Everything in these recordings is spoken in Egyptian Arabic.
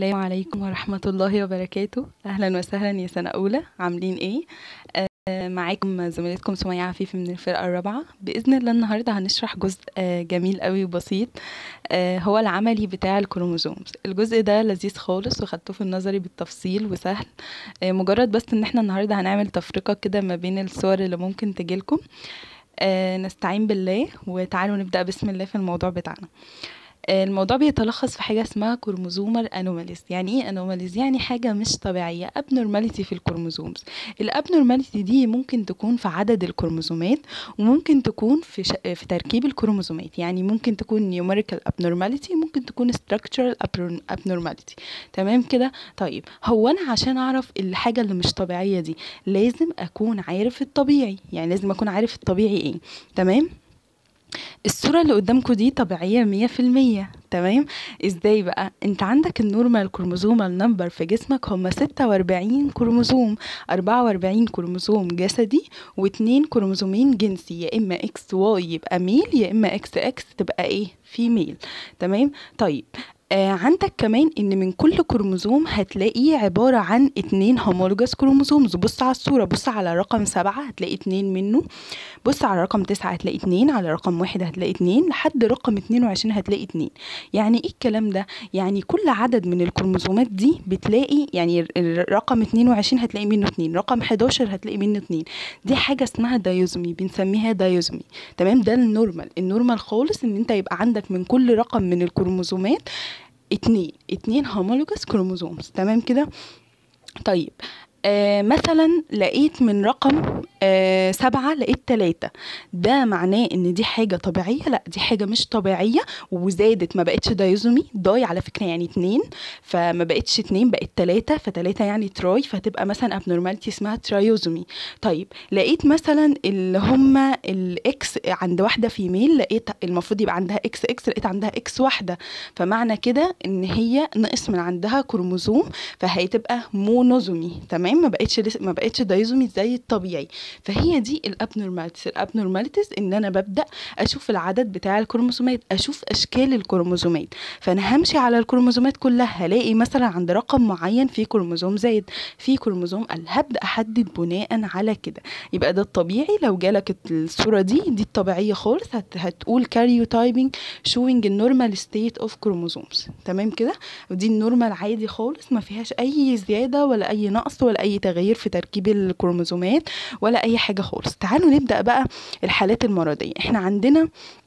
السلام عليكم ورحمة الله وبركاته أهلا وسهلا يا سنة أولى عاملين إيه؟ آه، معاكم زميلتكم سمية عفيفي من الفرقة الرابعة بإذن الله النهاردة هنشرح جزء آه، جميل قوي وبسيط آه، هو العملي بتاع الكروموزومز الجزء ده لذيذ خالص وخدته في النظري بالتفصيل وسهل آه، مجرد بس ان احنا النهاردة هنعمل تفرقة كده ما بين الصور اللي ممكن تجيلكم آه، نستعين بالله وتعالوا نبدأ بسم الله في الموضوع بتاعنا آه، الموضوع بيتلخص في حاجة اسمها كروموزومال انوماليز يعني ايه انوماليز يعني حاجة مش طبيعية abnormality في الكروموزومز الابنورماليتي دي ممكن تكون في عدد الكروموزومات وممكن تكون في ش... في تركيب الكروموزومات يعني ممكن تكون numerical abnormality ممكن تكون structural abnormality تمام كده طيب هو انا عشان اعرف الحاجة اللي مش طبيعية دي لازم اكون عارف الطبيعي يعني لازم اكون عارف الطبيعي ايه تمام الصورة اللي قدامكم دي طبيعية مية في المية تمام ازاي بقى انت عندك النورمال كروموزومال نمبر في جسمك هما ستة واربعين كروموزوم اربعة واربعين كروموزوم جسدي واتنين كروموزومين جنسي يا اما اكس واي يبقى ميل يا اما اكس اكس تبقى ايه فيميل تمام طيب آه عندك كمان ان من كل كروموزوم هتلاقيه عبارة عن اتنين هومولوجاس كروموزومز بص على الصورة بص على رقم سبعة هتلاقي اتنين منه بص على رقم تسعة هتلاقي اتنين على رقم واحد هتلاقي اتنين لحد رقم اتنين وعشرين هتلاقي اتنين يعني ايه الكلام ده يعني كل عدد من الكروموزومات دي بتلاقي يعني رقم اتنين وعشرين هتلاقي منه اتنين رقم حداشر هتلاقي منه اتنين دي حاجة اسمها دايوزمي بنسميها دايوزمي تمام ده النورمال النورمال خالص ان انت يبقى عندك من كل رقم من الكروموزومات اتنين اتنين هومولوجاس كروموزومز تمام كده طيب آه مثلا لقيت من رقم آه سبعة لقيت تلاتة ده معناه ان دي حاجة طبيعية لا دي حاجة مش طبيعية وزادت ما بقتش دايزومي داي على فكرة يعني اتنين فما بقتش اتنين بقت تلاتة فتلاتة يعني تراي فتبقى مثلا ابنورمالتي اسمها ترايوزومي طيب لقيت مثلا اللي هما الاكس عند واحدة فيميل لقيت المفروض يبقى عندها اكس اكس لقيت عندها اكس واحدة فمعنى كده ان هي نقص من عندها كروموزوم فهتبقى مونوزومي تمام ما بقتش ما بقتش دايزومي زي الطبيعي فهي دي الابنورماليتيز الابنورماليتيز ان انا ببدا اشوف العدد بتاع الكروموسومات اشوف اشكال الكروموسومات فانا همشي على الكروموسومات كلها هلاقي مثلا عند رقم معين في كروموزوم زايد في كروموزوم قل هبدا احدد بناء على كده يبقى ده الطبيعي لو جالك الصوره دي دي الطبيعيه خالص هت هتقول كاريوتايبنج شوينج النورمال ستيت اوف كروموزومز تمام كده ودي النورمال عادي خالص ما فيهاش اي زياده ولا اي نقص ولا اي تغيير في تركيب الكروموزومات ولا اي حاجه خالص تعالوا نبدا بقى الحالات المرضيه احنا عندنا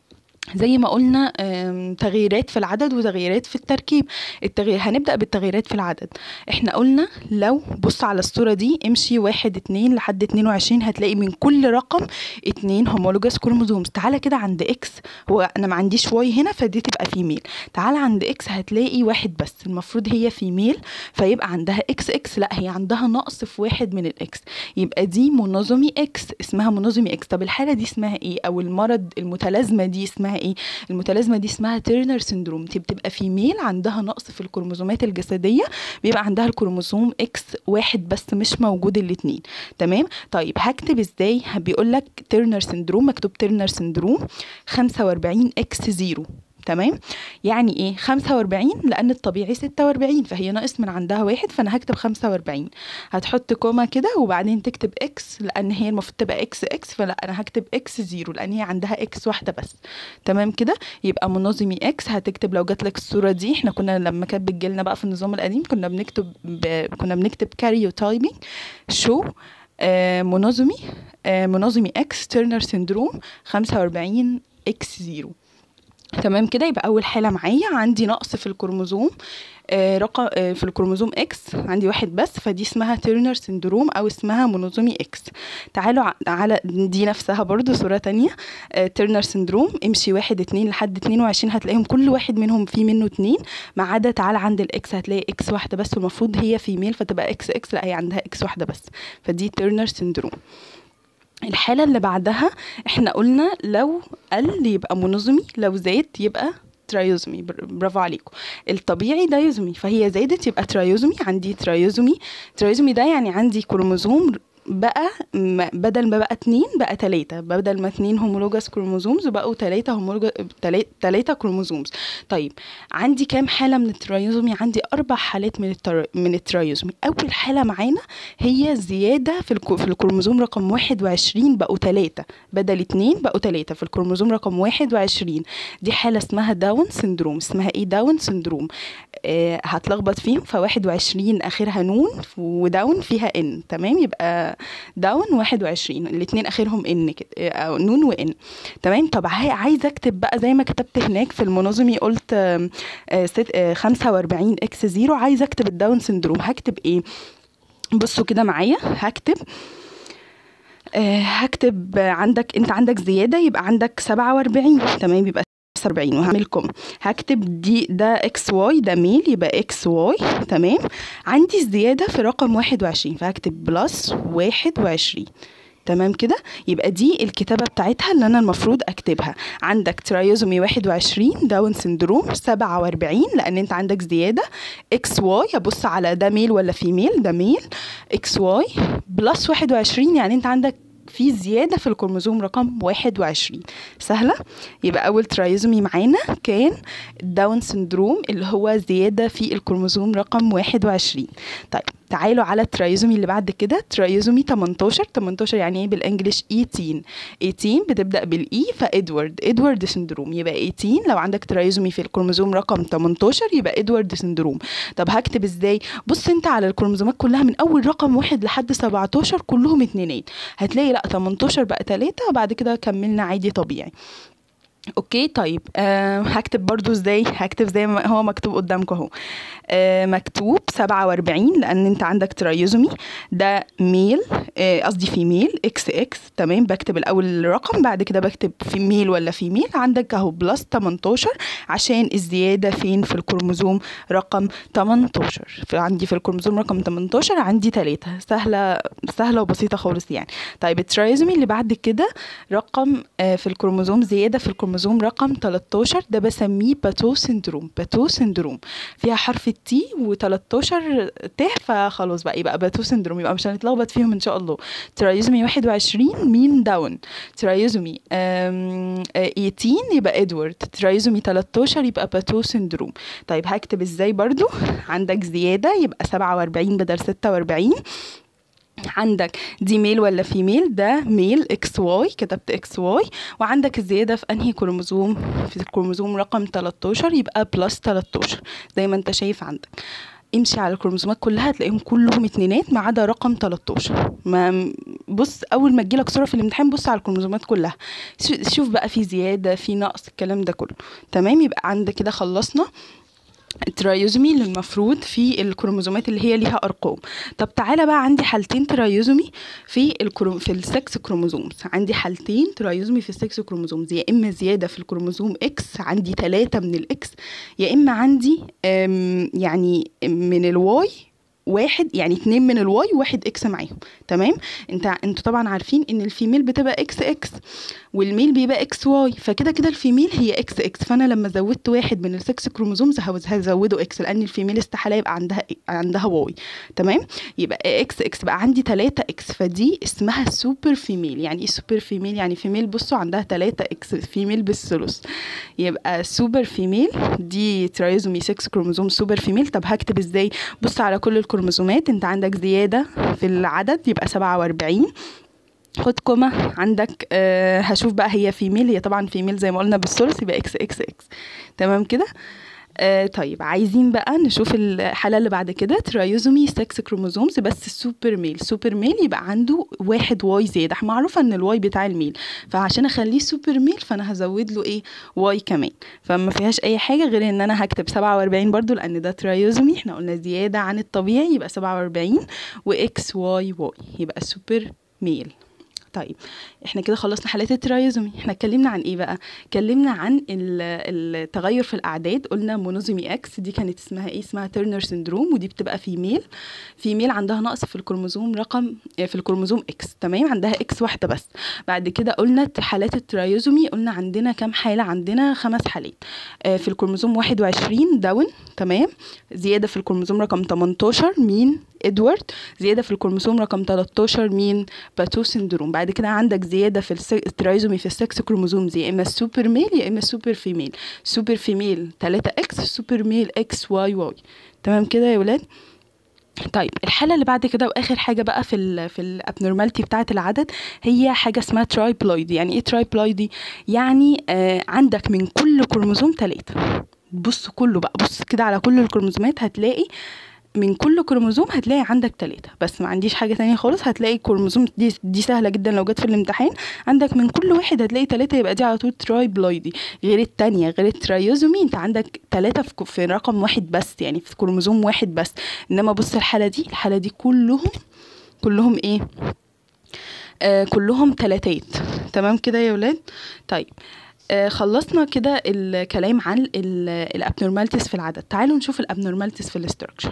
زي ما قلنا تغييرات في العدد وتغييرات في التركيب التغيير هنبدأ بالتغييرات في العدد احنا قلنا لو بص على الصورة دي امشي واحد اتنين لحد اتنين وعشرين هتلاقي من كل رقم اتنين هومولوجاس كروموزومز تعالى كده عند اكس هو انا ما عنديش واي هنا فدي تبقى فيميل تعالى عند اكس هتلاقي واحد بس المفروض هي فيميل فيبقى عندها اكس اكس لا هي عندها نقص في واحد من الاكس يبقى دي مونوزومي اكس اسمها مونوزومي اكس طب الحالة دي اسمها ايه او المرض المتلازمة دي اسمها ايه المتلازمه دي اسمها تيرنر سندروم دي بتبقى فيميل عندها نقص في الكروموزومات الجسديه بيبقى عندها الكروموزوم اكس واحد بس مش موجود الاثنين تمام طيب هكتب ازاي بيقول لك تيرنر سندروم مكتوب تيرنر سندروم 45 اكس زيرو تمام يعني ايه 45 لان الطبيعي 46 فهي ناقص من عندها واحد فانا هكتب 45 هتحط كوما كده وبعدين تكتب اكس لان هي المفروض تبقى اكس اكس فلا انا هكتب اكس زيرو لان هي عندها اكس واحده بس تمام كده يبقى منظمي اكس هتكتب لو جات لك الصوره دي احنا كنا لما كانت بتجيلنا بقى في النظام القديم كنا بنكتب ب... كنا بنكتب كاريوتايبنج شو آه منظمي آه منظمي اكس تيرنر سندروم 45 اكس زيرو تمام كده يبقى اول حاله معايا عندي نقص في الكروموزوم آه رقم آه في الكروموزوم اكس عندي واحد بس فدي اسمها تيرنر سندروم او اسمها مونوزومي اكس تعالوا على دي نفسها برضو صوره تانية آه تيرنر سندروم امشي واحد اتنين لحد اتنين وعشرين هتلاقيهم كل واحد منهم فيه منه اتنين ما عدا تعالى عند الاكس هتلاقي اكس واحده بس والمفروض هي فيميل فتبقى اكس اكس لا هي عندها اكس واحده بس فدي تيرنر سندروم الحالة اللي بعدها احنا قلنا لو قل يبقى منظمي لو زاد يبقى ترايوزومي برافو عليكم الطبيعي دايوزومي فهي زادت يبقى ترايوزومي عندي ترايوزومي ترايوزومي ده يعني عندي كروموزوم بقى م- بدل ما بقى اتنين بقى تلاتة بدل ما اتنين هومولوجاس كروموزومز بقوا تلاتة هومولوجا تلا- تلاتة كروموزومز طيب عندي كام حالة من الترايزومي عندي أربع حالات من التر... من الترايزومي أول حالة معانا هي زيادة في الكو... في الكروموزوم رقم واحد وعشرين بقوا تلاتة بدل اتنين بقوا تلاتة في الكروموزوم رقم واحد وعشرين دي حالة اسمها داون سندروم اسمها ايه داون سندروم آه هتلخبط فيهم فواحد وعشرين آخرها نون وداون فيها ان تمام يبقى داون واحد وعشرين الاتنين آخرهم ان كده آه، أو نون وان تمام طب عاي- عايزة اكتب بقى زي ما كتبت هناك في المنظمي قلت آم، آه، ست- آه، خمسة وأربعين اكس زيرو عايزة اكتب الداون سندروم هكتب ايه بصوا كده معايا هكتب آه، هكتب آه، عندك انت عندك زيادة يبقى عندك سبعة وأربعين تمام يبقى 40 وهعملكم هكتب دي ده اكس واي ده ميل يبقى اكس واي تمام عندي الزيادة في رقم 21 فهكتب بلس 21 تمام كده يبقى دي الكتابة بتاعتها اللي أنا المفروض أكتبها عندك ترايزومي 21 داون سندروم 47 لأن أنت عندك زيادة اكس واي أبص على ده ميل ولا فيميل ده ميل اكس واي بلس 21 يعني أنت عندك في زيادة في الكروموزوم رقم 21 سهلة يبقى أول ترايزومي معانا كان داون سندروم اللي هو زيادة في الكروموزوم رقم 21 طيب تعالوا على الترايزومي اللي بعد كده ترايزومي 18 18 يعني ايه بالانجلش 18 18 بتبدا بالاي فادوارد ادوارد سندروم يبقى 18 لو عندك ترايزومي في الكروموزوم رقم 18 يبقى ادوارد سندروم طب هكتب ازاي بص انت على الكروموزومات كلها من اول رقم واحد لحد 17 كلهم اتنينات هتلاقي لا 18 بقى 3 وبعد كده كملنا عادي طبيعي اوكي طيب أه هكتب برضو ازاي هكتب زي ما هو مكتوب قدامكم اهو أه مكتوب 47 لان انت عندك ترايزومي ده ميل آه، قصدي فيميل اكس اكس تمام بكتب الاول الرقم بعد كده بكتب فيميل ولا فيميل عندك اهو بلس 18 عشان الزياده فين في الكروموزوم رقم 18 فعندي في الكروموزوم رقم 18 عندي 3 سهله سهله وبسيطه خالص يعني طيب الترايزومي اللي بعد كده رقم آه، في الكروموزوم زياده في الكروموزوم رقم 13 ده بسميه باتو سندروم باتو سندروم فيها حرف التي و13 ت فخلاص بقى يبقى باتو سندروم يبقى مش هنتلخبط فيهم ان شاء الله ترايزومي 21 مين داون ترايزومي آم، آه، 18 يبقى ادوارد ترايزومي 13 يبقى باتو سندروم طيب هكتب ازاي برضو عندك زياده يبقى 47 بدل 46 عندك دي ميل ولا فيميل ده ميل اكس واي كتبت اكس واي وعندك الزيادة في انهي كروموزوم في الكروموزوم رقم 13 يبقى بلس 13 زي ما انت شايف عندك امشي على الكروموزومات كلها هتلاقيهم كلهم اتنينات ما عدا رقم 13 ما بص اول ما تجيلك صوره في الامتحان بص على الكروموزومات كلها ش- شوف بقى في زياده في نقص الكلام ده كله تمام يبقى عندك كده خلصنا الترايزومي اللي المفروض في الكروموزومات اللي هي ليها ارقام طب تعالى بقى عندي حالتين ترايزومي في الكروم في السكس كروموزومز عندي حالتين ترايزومي في السكس كروموزومز يا اما زياده في الكروموزوم اكس عندي ثلاثة من الاكس يا اما عندي أم، يعني من الواي واحد يعني اتنين من الواي وواحد اكس معاهم تمام انت انتوا طبعا عارفين ان الفيميل بتبقى اكس اكس والميل بيبقى اكس واي فكده كده الفيميل هي اكس اكس فانا لما زودت واحد من السكس كروموزومز هوز- هزوده اكس لان الفيميل استحاله يبقى عندها عندها واي تمام يبقى اكس اكس بقى عندي 3 اكس فدي اسمها سوبر فيميل يعني ايه سوبر فيميل يعني فيميل بصوا عندها 3 اكس فيميل بالثلث يبقى سوبر فيميل دي ترايزومي 6 كروموزوم سوبر فيميل طب هكتب ازاي بص على كل الكروموزومات انت عندك زياده في العدد يبقى 47 خد كوما عندك آه هشوف بقى هي فيميل هي طبعا فيميل زي ما قلنا بالثلث يبقى اكس اكس اكس تمام كده آه طيب عايزين بقى نشوف الحالة اللي بعد كده ترايوزومي 6 كروموزومز بس السوبر ميل سوبر ميل يبقى عنده واحد واي زيادة معروفة ان الواي بتاع الميل فعشان اخليه سوبر ميل فانا هزود له ايه واي كمان فما فيهاش اي حاجة غير ان انا هكتب 47 برضو لان ده ترايوزومي احنا قلنا زيادة عن الطبيعي يبقى 47 واكس واي واي يبقى سوبر ميل طيب احنا كده خلصنا حالات الترايزومي احنا اتكلمنا عن ايه بقى اتكلمنا عن ال- التغير في الاعداد قلنا مونوزومي اكس دي كانت اسمها ايه اسمها تيرنر سندروم ودي بتبقى فيميل فيميل عندها نقص في الكروموزوم رقم في الكروموزوم اكس تمام عندها اكس واحده بس بعد كده قلنا حالات الترايزومي قلنا عندنا كام حاله عندنا خمس حالات آه، في الكروموزوم 21 داون تمام زياده في الكروموزوم رقم 18 مين ادوارد زياده في الكروموسوم رقم 13 مين باتو سندروم بعد كده عندك زياده في الس- الترايزومي في السكس كروموسومز يا اما السوبر ميل يا اما السوبر فيميل سوبر فيميل 3 اكس سوبر ميل اكس واي واي تمام كده يا ولاد طيب الحالة اللي بعد كده واخر حاجة بقى في ال في الابنورماليتي بتاعة العدد هي حاجة اسمها ترايبلويدي يعني ايه ترايبلويدي يعني آه عندك من كل كروموسوم ثلاثة بص كله بقى بص كده على كل الكروموسومات هتلاقي من كل كروموسوم هتلاقي عندك ثلاثة بس ما عنديش حاجة تانية خالص هتلاقي كروموسوم دي, دي سهلة جدا لو جت في الامتحان عندك من كل واحد هتلاقي ثلاثة يبقى دي على طول ترايبلويدي غير التانية غير الترايوزومي انت عندك ثلاثة في, ك- في رقم واحد بس يعني في كروموسوم واحد بس انما بص الحالة دي الحالة دي كلهم كلهم ايه آه كلهم تلاتات تمام كده يا ولاد طيب آه خلصنا كده الكلام عن الابنورماليتيز في العدد تعالوا نشوف الابنورماليتيز في الاستراكشر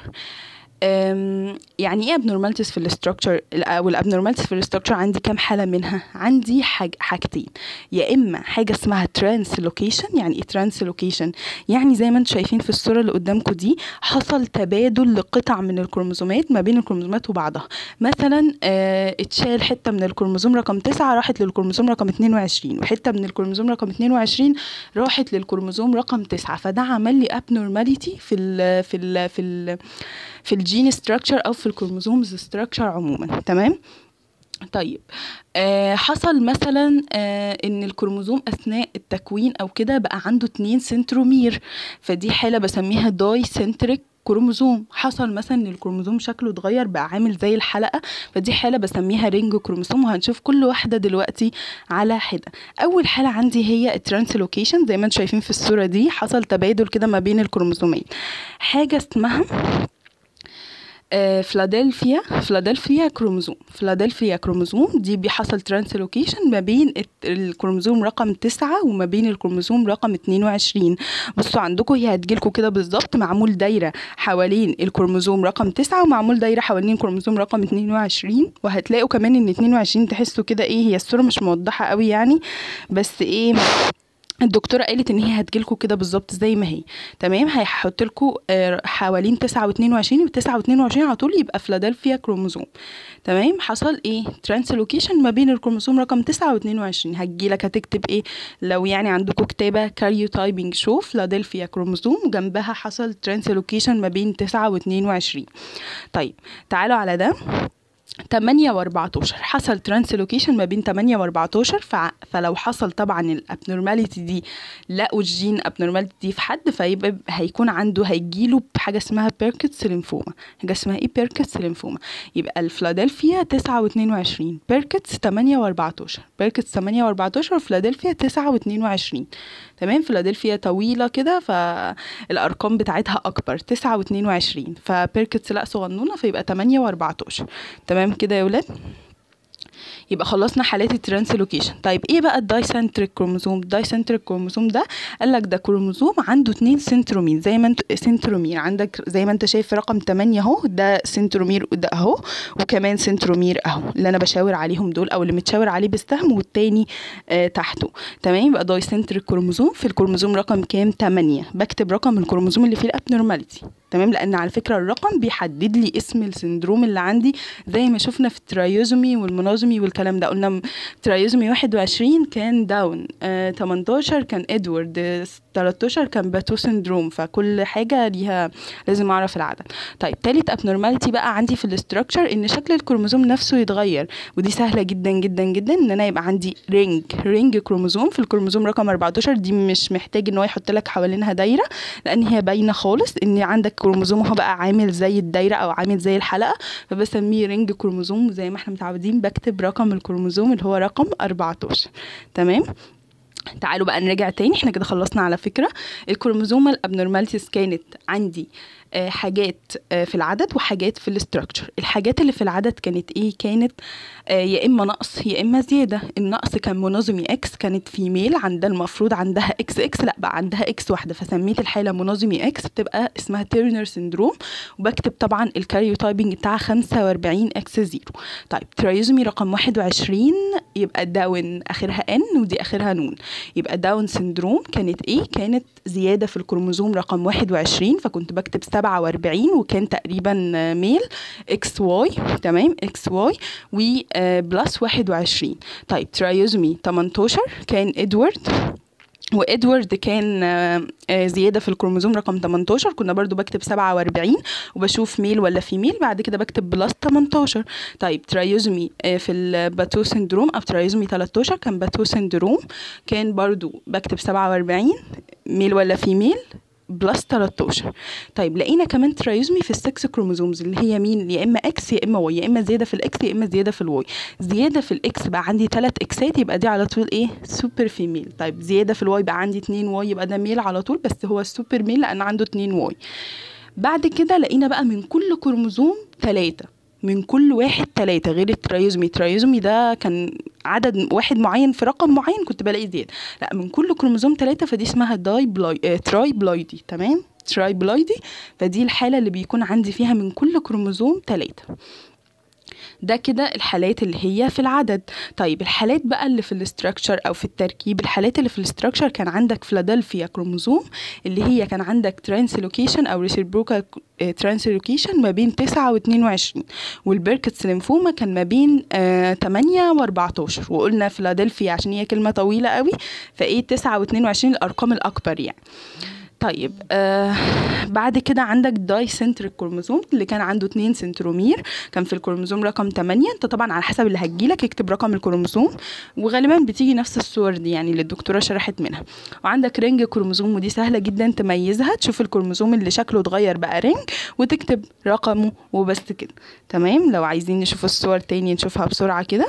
أم، يعني ايه abnormalities في الاستراكشر او الابنورماليتيز في الاستراكشر عندي كام حاله منها عندي حاج حاجتين يا اما حاجه اسمها ترانسلوكيشن يعني ايه ترانسلوكيشن يعني زي ما انتم شايفين في الصوره اللي قدامكم دي حصل تبادل لقطع من الكروموسومات ما بين الكروموسومات وبعضها مثلا آه اتشال حته من الكروموسوم رقم 9 راحت للكروموسوم رقم 22 وحته من الكروموسوم رقم 22 راحت للكروموسوم رقم 9 فده عمل لي abnormality في ال في ال في ال في الجين ستراكشر او في الكروموسومز ستراكشر عموما تمام طيب آه حصل مثلا آه ان الكروموسوم اثناء التكوين او كده بقى عنده اتنين سنترومير فدي حاله بسميها داي سنتريك كروموسوم حصل مثلا ان الكروموسوم شكله اتغير بقى عامل زي الحلقه فدي حاله بسميها رينج كروموسوم وهنشوف كل واحده دلوقتي على حده اول حاله عندي هي الترانسلوكيشن زي ما انتم شايفين في الصوره دي حصل تبادل كده ما بين الكروموسومين حاجه اسمها آه، فلادلفيا فلادلفيا كروموزوم فلادلفيا كروموزوم دي بيحصل ترانسلوكيشن ما بين الت- الكروموزوم رقم تسعة وما بين الكروموزوم رقم 22 بصوا عندكم هي هتجيلكوا كده بالظبط معمول دايرة حوالين الكروموزوم رقم تسعة ومعمول دايرة حوالين الكروموزوم رقم 22 وهتلاقوا كمان ان 22 تحسوا كده ايه هي الصورة مش موضحة قوي يعني بس ايه الدكتوره قالت ان هي هتجيلكوا كده بالظبط زي ما هي تمام هيحط لكم حوالين 9 و22 و 9 و22 على طول يبقى فلادلفيا كروموزوم تمام حصل ايه ترانسلوكيشن ما بين الكروموسوم رقم 9 و22 هتجيلك هتكتب ايه لو يعني عندكم كتابه كاريوتايبنج شو فلادلفيا كروموزوم وجنبها حصل ترانسلوكيشن ما بين 9 و22 طيب تعالوا على ده 8 و14 حصل ترانسلوكيشن ما بين 8 و14 ف... فلو حصل طبعا الابنورماليتي دي لقوا الجين ابنورماليتي دي في حد فيبقى هيكون عنده هيجيله بحاجه اسمها بيركتس ليمفوما حاجه اسمها ايه بيركتس ليمفوما يبقى الفلادلفيا 9 و22 بيركتس 8 و14 بيركتس 8 و14 وفلادلفيا 9 و22 تمام فلادلفيا طويله كده فالارقام بتاعتها اكبر 9 و22 فبيركتس لا صغنونه فيبقى 8 و14 تمام كده يا ولاد يبقى خلصنا حالات الترانسلوكيشن طيب ايه بقى الدايسنتريك كروموسوم الدايسنتريك كروموسوم ده قال لك ده كروموسوم عنده اتنين سنترومير زي ما انت سنترومير عندك زي ما انت شايف في رقم 8 اهو ده سنترومير ده اهو وكمان سنترومير اهو اللي انا بشاور عليهم دول او اللي متشاور عليه بالسهم والتاني آه تحته تمام يبقى دايسنتريك كروموسوم في الكروموسوم رقم كام 8 بكتب رقم الكروموسوم اللي فيه الابنورماليتي تمام لان على فكره الرقم بيحدد لي اسم السندروم اللي عندي زي ما شفنا في الترايوزومي والمونوزومي والكلام ده قلنا ترايوزومي 21 كان داون آه 18 كان ادوارد آه 13 كان باتو سندروم فكل حاجه ليها لازم اعرف العدد طيب تالت ابنورماليتي بقى عندي في الاستراكشر ان شكل الكروموسوم نفسه يتغير ودي سهله جدا جدا جدا ان انا يبقى عندي رينج رينج كروموسوم في الكروموسوم رقم 14 دي مش محتاج ان هو يحط لك حوالينها دايره لان هي باينه خالص ان عندك كروموسوم هو بقى عامل زي الدايره او عامل زي الحلقه فبسميه رينج كروموسوم زي ما احنا متعودين بكتب رقم الكروموسوم اللي هو رقم 14 تمام تعالوا بقى نرجع تاني احنا كده خلصنا على فكره الكروموزومال ابنورماليتيز كانت عندي آه حاجات آه في العدد وحاجات في الاستراكشر الحاجات اللي في العدد كانت ايه كانت آه يا اما نقص يا اما زياده النقص كان مونوزومي اكس كانت فيميل عندها المفروض عندها اكس اكس لا بقى عندها اكس واحده فسميت الحاله مونوزومي اكس بتبقى اسمها تيرنر سندروم وبكتب طبعا الكاريوتايبنج بتاعها 45 اكس زيرو طيب ترايزومي رقم 21 يبقى داون اخرها ان ودي اخرها نون يبقى داون سندروم كانت ايه كانت زياده في الكروموزوم رقم 21 فكنت بكتب 47 وكان تقريبا ميل اكس واي تمام اكس واي وبلس 21 طيب ترايزومي 18 كان ادوارد وادوارد كان آه، آه، زياده في الكروموزوم رقم 18 كنا برضو بكتب 47 وبشوف ميل ولا فيميل بعد كده بكتب بلس 18 طيب ترايزومي آه، في الباتو سندروم او ترايزومي 13 كان باتو سندروم كان برضو بكتب 47 ميل ولا فيميل بلس 13 طيب لقينا كمان ترايزومي في السكس كروموزومز اللي هي مين يا اما اكس يا اما واي يا اما زياده في الاكس يا اما زياده في الواي زياده في الاكس بقى عندي 3 اكسات يبقى دي على طول ايه سوبر فيميل طيب زياده في الواي بقى عندي 2 واي يبقى ده ميل على طول بس هو السوبر ميل لان عنده 2 واي بعد كده لقينا بقى من كل كروموزوم ثلاثة من كل واحد ثلاثة غير الترايزومي الترايزومي ده كان عدد واحد معين في رقم معين كنت بلاقي زيادة لا من كل كروموزوم ثلاثة فدي اسمها داي بلاي آه تراي بلايدي تمام تراي بلايدي فدي الحالة اللي بيكون عندي فيها من كل كروموزوم ثلاثة ده كده الحالات اللي هي في العدد طيب الحالات بقى اللي في الاستراكشر او في التركيب الحالات اللي في الاستراكشر كان عندك فيلادلفيا كروموزوم اللي هي كان عندك ترانسلوكيشن او ريسيبروكال ترانسلوكيشن ما بين 9 و 22 والبيركتس ليمفوما كان ما بين آه 8 و 14 وقلنا فيلادلفيا عشان هي كلمه طويله قوي فايه 9 و 22 الارقام الاكبر يعني طيب آه بعد كده عندك داي سنتريك كروموزوم اللي كان عنده اتنين سنترومير كان في الكروموزوم رقم 8 انت طبعا على حسب اللي هتجيلك اكتب رقم الكروموزوم وغالبا بتيجي نفس الصور دي يعني اللي الدكتوره شرحت منها وعندك رينج كروموزوم ودي سهله جدا تميزها تشوف الكروموزوم اللي شكله اتغير بقى رينج وتكتب رقمه وبس كده تمام لو عايزين نشوف الصور تاني نشوفها بسرعه كده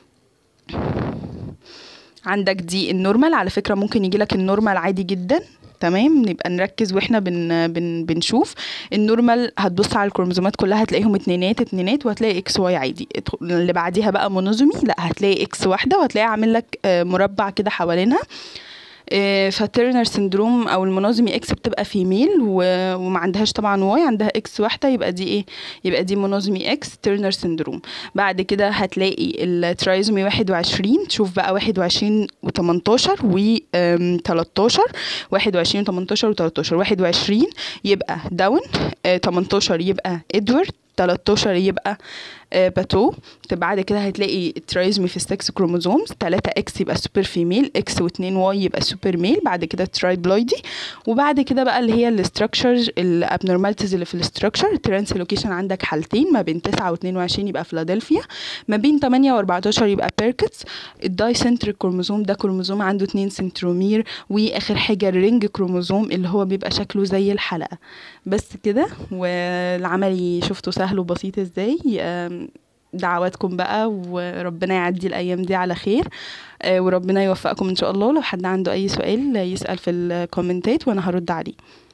عندك دي النورمال على فكره ممكن يجيلك النورمال عادي جدا تمام نبقى نركز واحنا بن بن بنشوف النورمال هتبص على الكروموزومات كلها هتلاقيهم اتنينات اتنينات وهتلاقي اكس واي عادي اللي بعديها بقى مونوزومي لا هتلاقي اكس واحده وهتلاقي عامل لك آه، مربع كده حوالينها آه، فترنر سندروم او المونوزومي اكس بتبقى فيميل و- وما عندهاش طبعا واي عندها اكس واحده يبقى دي ايه يبقى دي مونوزومي اكس ترنر سندروم بعد كده هتلاقي الترايزومي 21 تشوف بقى 21 و18 و 13 21 18 و13 21 يبقى داون آه، 18 يبقى ادوارد 13 يبقى آه، باتو طب بعد كده هتلاقي الترايزمي في السكس كروموزومز 3 اكس يبقى سوبر فيميل اكس و2 واي يبقى سوبر ميل بعد كده ترايبلويدي وبعد كده بقى اللي هي الاستراكشر الابنورماليتيز اللي في الاستراكشر الترانسلوكيشن عندك حالتين ما بين 9 و22 يبقى فيلادلفيا ما بين 8 و14 يبقى بيركتس الداي سنتريك كروموزوم ده كروموزوم عنده 2 سنترومير واخر حاجه الرينج كروموزوم اللي هو بيبقى شكله زي الحلقه بس كده والعملي شفته سهل وبسيط ازاي آم، دعواتكم بقى وربنا يعدي الايام دي على خير آه، وربنا يوفقكم ان شاء الله لو حد عنده اي سؤال يسال في الكومنتات وانا هرد عليه